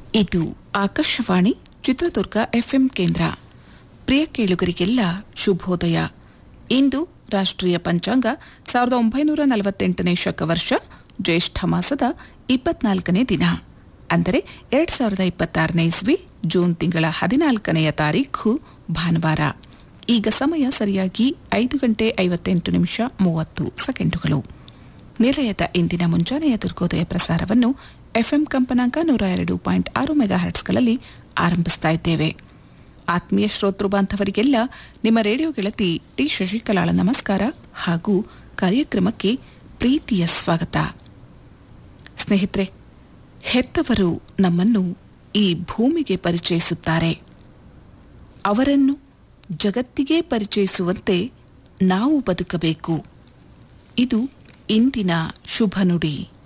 ಇದು ಆಕಾಶವಾಣಿ ಚಿತ್ರದುರ್ಗ ಎಫ್ಎಂ ಕೇಂದ್ರ ಪ್ರಿಯ ಕೇಳುಗರಿಗೆಲ್ಲ ಶುಭೋದಯ ಇಂದು ರಾಷ್ಟ್ರೀಯ ಪಂಚಾಂಗ ಸಾವಿರದ ಒಂಬೈನೂರ ನಲವತ್ತೆಂಟನೇ ಶಕವರ್ಷ ಜ್ಯೇಷ್ಠ ಮಾಸದ ಇಪ್ಪತ್ನಾಲ್ಕನೇ ದಿನ ಅಂದರೆ ಎರಡು ಸಾವಿರದ ಇಪ್ಪತ್ತಾರನೇ ಇಸ್ವಿ ಜೂನ್ ತಿಂಗಳ ಹದಿನಾಲ್ಕನೆಯ ತಾರೀಖು ಭಾನುವಾರ ಈಗ ಸಮಯ ಸರಿಯಾಗಿ ಐದು ಗಂಟೆ ಐವತ್ತೆಂಟು ನಿಮಿಷ ಮೂವತ್ತು ಸೆಕೆಂಡುಗಳು ನಿಲಯದ ಇಂದಿನ ಮುಂಜಾನೆಯ ದುರ್ಗೋದಯ ಪ್ರಸಾರವನ್ನು ಎಫ್ಎಂ ಕಂಪನಾಂಕ ನೂರ ಎರಡು ಪಾಯಿಂಟ್ ಆರು ಮೆಗಾಹರ್ಟ್ಸ್ಗಳಲ್ಲಿ ಆರಂಭಿಸ್ತಾ ಇದ್ದೇವೆ ಆತ್ಮೀಯ ಶ್ರೋತೃ ಬಾಂಧವರಿಗೆಲ್ಲ ನಿಮ್ಮ ರೇಡಿಯೋ ಗೆಳತಿ ಟಿ ಶಶಿಕಲಾಳ ನಮಸ್ಕಾರ ಹಾಗೂ ಕಾರ್ಯಕ್ರಮಕ್ಕೆ ಪ್ರೀತಿಯ ಸ್ವಾಗತ ಸ್ನೇಹಿತರೆ ಹೆತ್ತವರು ನಮ್ಮನ್ನು ಈ ಭೂಮಿಗೆ ಪರಿಚಯಿಸುತ್ತಾರೆ ಅವರನ್ನು ಜಗತ್ತಿಗೆ ಪರಿಚಯಿಸುವಂತೆ ನಾವು ಬದುಕಬೇಕು ಇದು ಇಂದಿನ ಶುಭ ನುಡಿ